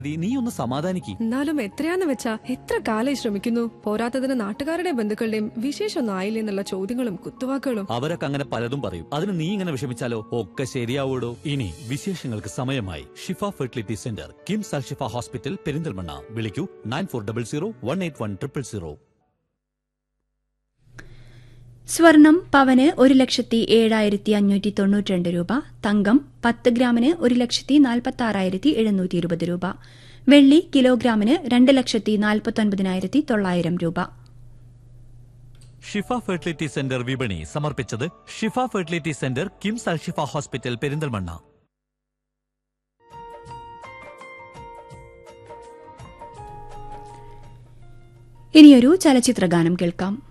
ദീ, നീ ഒന്ന് സമാധാനിക്ക് എന്നാലും എത്രയാന്ന് വെച്ചാ എത്ര കാലായി ശ്രമിക്കുന്നു പോരാത്തതിന് നാട്ടുകാരുടെയും ബന്ധുക്കളുടെയും വിശേഷമൊന്നും ആയില്ലേ എന്നുള്ള ചോദ്യങ്ങളും കുത്തുവാക്കുകളും അവരൊക്കെ അങ്ങനെ പലതും പറയും അതിന് നീ ഇങ്ങനെ വിഷമിച്ചാലോ ഒക്കെ ശരിയാവൂടോ ഇനി വിശേഷങ്ങൾക്ക് സമയമായി Shifa fertility centre KIMS Al Shifa hospital Perinthalmanna വിളിക്കൂ nine four double zero one eight one triple zero സ്വർണം പവന് ഒരു ലക്ഷത്തി ഏഴായിരത്തി അഞ്ഞൂറ്റി തൊണ്ണൂറ്റിരണ്ട് രൂപ തങ്കം പത്ത് ഗ്രാമിന് ഒരു ലക്ഷത്തി നാൽപ്പത്തി ആറായിരത്തി എഴുന്നൂറ്റി ഇരുപത് രൂപ വെള്ളി കിലോഗ്രാമിന് രണ്ട് ലക്ഷത്തി നാൽപ്പത്തൊൻപതിനായിരത്തി തൊള്ളായിരം രൂപ ഷിഫ ഫെർട്ടിലിറ്റി സെന്റർ വിപണി സമർപ്പിച്ചത് Shifa fertility centre KIMS Al Shifa hospital Perinthalmanna ഇനിയൊരു ചലച്ചിത്രഗാനം കേൾക്കാം